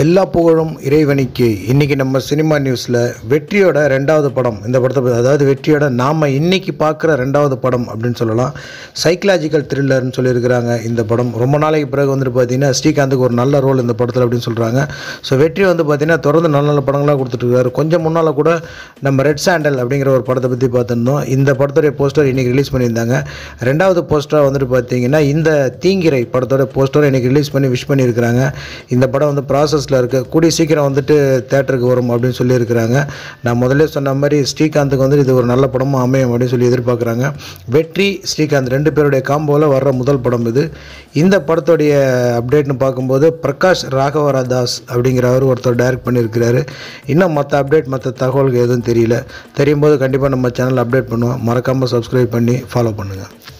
எல்லா புகழும் இறைவனிக்கு இன்றைக்கி நம்ம சினிமா நியூஸில் வெற்றியோட ரெண்டாவது படம் இந்த படத்தை பத்தி- அதாவது வெற்றியோட நாம் இன்னைக்கு பார்க்குற ரெண்டாவது படம் அப்படின்னு சொல்லலாம் சைக்கலாஜிக்கல் த்ரில்லர்னு சொல்லியிருக்கிறாங்க இந்த படம் ரொம்ப நாளைக்கு பிறகு வந்துட்டு பார்த்தீங்கன்னா ஸ்ரீகாந்துக்கு ஒரு நல்ல ரோல் இந்த படத்தில் அப்படின்னு சொல்கிறாங்க ஸோ வெற்றி வந்து பார்த்தீங்கன்னா தொடர்ந்து நல்ல நல்ல படங்களாக கொடுத்துட்ருக்காரு கொஞ்சம் முன்னால் கூட நம்ம ரெட் சாண்டல் அப்படிங்கிற ஒரு படத்தை பற்றி பார்த்துருந்தோம் இந்த படத்துடைய போஸ்டர் இன்றைக்கி ரிலீஸ் பண்ணியிருந்தாங்க ரெண்டாவது போஸ்டராக வந்துட்டு பார்த்தீங்கன்னா இந்த தீங்கிரை படத்தோட போஸ்டர் இன்றைக்கி ரிலீஸ் பண்ணி விஷ் பண்ணியிருக்கிறாங்க இந்த படம் வந்து ப்ராசஸில் இருக்குது கூடிய சீக்கிரம் வந்துட்டு தேட்டருக்கு வரும் அப்படின்னு சொல்லியிருக்கிறாங்க நான் முதல்ல சொன்ன மாதிரி ஸ்ரீகாந்துக்கு வந்து இது ஒரு நல்ல படமாக அமையும் அப்படின்னு சொல்லி எதிர்பார்க்குறாங்க வெற்றி ஸ்ரீகாந்த் ரெண்டு பேருடைய காம்போவில் வர்ற முதல் படம் இது இந்த படத்துடைய அப்டேட்னு பார்க்கும்போது பிரகாஷ் ராகவரா தாஸ் அப்படிங்கிறவர் ஒருத்தர் டைரக்ட் பண்ணியிருக்கிறாரு இன்னும் மற்ற அப்டேட் மற்ற தகவல்கள் எதுவும் தெரியல தெரியும் போது கண்டிப்பாக நம்ம சேனல் அப்டேட் பண்ணுவோம் மறக்காமல் சப்ஸ்கிரைப் பண்ணி ஃபாலோ பண்ணுங்கள்